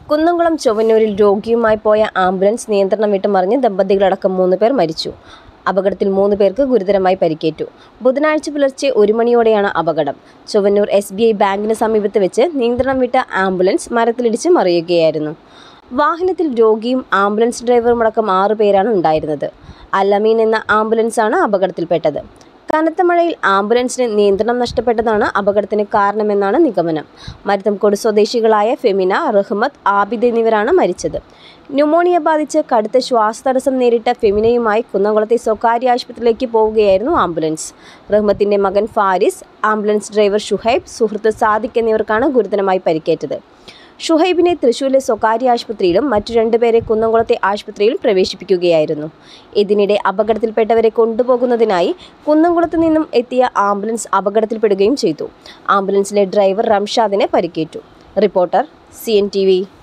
കുന്നംകുളം ചൊവ്വന്നൂരിൽ രോഗിയുമായി പോയ ആംബുലൻസ് നിയന്ത്രണം വിട്ട് മറിഞ്ഞ് ദമ്പതികളടക്കം മൂന്ന് പേർ മരിച്ചു അപകടത്തിൽ മൂന്ന് പേർക്ക് ഗുരുതരമായി പരിക്കേറ്റു ബുധനാഴ്ച പുലർച്ചെ ഒരു മണിയോടെയാണ് അപകടം ചൊവ്വന്നൂർ എസ് ബി ഐ ബാങ്കിന് സമീപത്ത് വെച്ച് നിയന്ത്രണം വിട്ട ആംബുലൻസ് മരത്തിലിടിച്ച് മറിയുകയായിരുന്നു വാഹനത്തിൽ രോഗിയും ആംബുലൻസ് ഡ്രൈവറുമടക്കം ആറു പേരാണ് ഉണ്ടായിരുന്നത് അലമീൻ എന്ന ആംബുലൻസാണ് അപകടത്തിൽപ്പെട്ടത് കനത്ത മഴയിൽ ആംബുലൻസിന് നിയന്ത്രണം നഷ്ടപ്പെട്ടതാണ് അപകടത്തിന് കാരണമെന്നാണ് നിഗമനം മരുതംകോട് സ്വദേശികളായ ഫെമിന റഹ്മത്ത് ആബിദ് എന്നിവരാണ് മരിച്ചത് ന്യൂമോണിയ ബാധിച്ച് കടുത്ത ശ്വാസതടസ്സം നേരിട്ട ഫെമിനയുമായി കുന്നംകുളത്തെ സ്വകാര്യ ആശുപത്രിയിലേക്ക് പോവുകയായിരുന്നു ആംബുലൻസ് റഹ്മത്തിന്റെ മകൻ ഫാരിസ് ആംബുലൻസ് ഡ്രൈവർ ഷുഹൈബ് സുഹൃത്ത് സാദിഖ് എന്നിവർക്കാണ് ഗുരുതരമായി പരിക്കേറ്റത് ഷുഹൈബിനെ തൃശൂരിലെ സ്വകാര്യ ആശുപത്രിയിലും മറ്റു രണ്ടുപേരെ കുന്നംകുളത്തെ ആശുപത്രിയിലും പ്രവേശിപ്പിക്കുകയായിരുന്നു ഇതിനിടെ അപകടത്തിൽപ്പെട്ടവരെ കൊണ്ടുപോകുന്നതിനായി കുന്നംകുളത്ത് നിന്നും എത്തിയ ആംബുലൻസ് അപകടത്തിൽപ്പെടുകയും ചെയ്തു ആംബുലൻസിലെ ഡ്രൈവർ റംഷാദിന് പരിക്കേറ്റു reporter C N T V